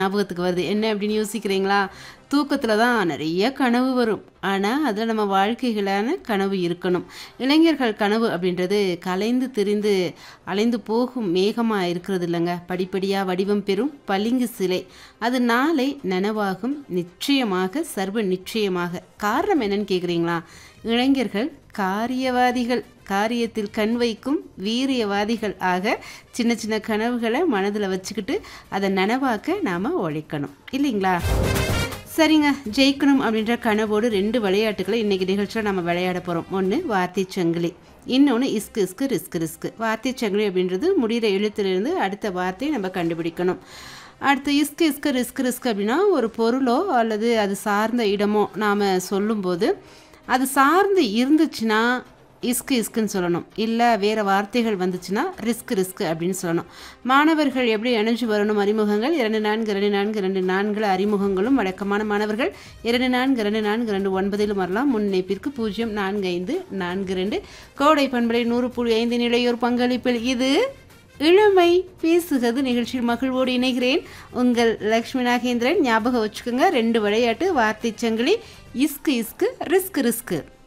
ஞாபகத்துக்கு வருது. என்ன அப்படின்னு யோசிக்கிறீங்களா? தூக்கத்தில தான் நெறைய கனவு வரும். ஆனா, அதில நம்ம வாழ்க்கைகளான கனவு இருக்கணும். இளைஞர்கள் கனவு அப்படின்றது கலைந்து திரிந்து அலைந்து போகும் மேகமா இருக்கிறது இல்லங்க. படிப்படியா வடிவம் பெறும் பளிங்கு சிலை. அது நாளை நனவாகும் நிச்சயமாக, சர்வ நிச்சயமாக. காரணம் என்னன்னு கேட்குறீங்களா? இளைஞர்கள் காரியவாதிகள். காரியத்தில் கண் வைக்கும் வீரியவாதிகள் ஆக, சின்ன சின்ன கனவுகள மனதில வச்சுக்கிட்டு, அத நனவாக்க நாம உழைக்கணும். இல்லைங்களா? சரிங்க. ஜெயிக்கணும் அப்படின்ற கனவோடு 2 விளையாட்டுகள இன்னைக்கு நிகழ்ச்சியில நம்ம விளையாட போறோம். ஒண்ணு வார்த்தை சங்கிலி. இன்னொன்னு இஸ்கு இஸ்கு ரிஸ்க் ரிஸ்க். வார்த்தை சங்கிலி அப்படின்றது முடியிற எழுத்திலிருந்து அடுத்த வார்த்தைய நம்ம கண்டுபிடிக்கணும். அடுத்து இஸ்கு இஸ்கு ரிஸ்க் ரிஸ்க் அப்படின்னா, ஒரு பொருளோ அல்லது அது சார்ந்த இடமோ நாம சொல்லும்போது, அது சார்ந்து இருந்துச்சுன்னா, இஸ்கு இஸ்குன்னு சொல்லணும். இல்ல வேற வார்த்தைகள் வந்துச்சுன்னா, ரிஸ்க் ரிஸ்க் அப்படின்னு சொல்லணும். மாணவர்கள் எப்படி இணைஞ்சு வரணும் அறிமுகங்கள் 242424 அறிமுகங்களும் வழக்கமான மாணவர்கள் 242429 வரலாம். முன் இணைப்பிற்கு 045442 கோடை பண்பலை 100.5 இளையோர் பங்களிப்பில் இது இளமை பேசுகிறது நிகழ்ச்சியில் மகிழ்வோடு இணைகிறேன். உங்கள் லக்ஷ்மி நாகேந்திரன். ஞாபகம் வச்சுக்கோங்க 2 விளையாட்டு வார்த்தை சங்கிலி, இஸ்கு இஸ்கு ரிஸ்க் ரிஸ்க்.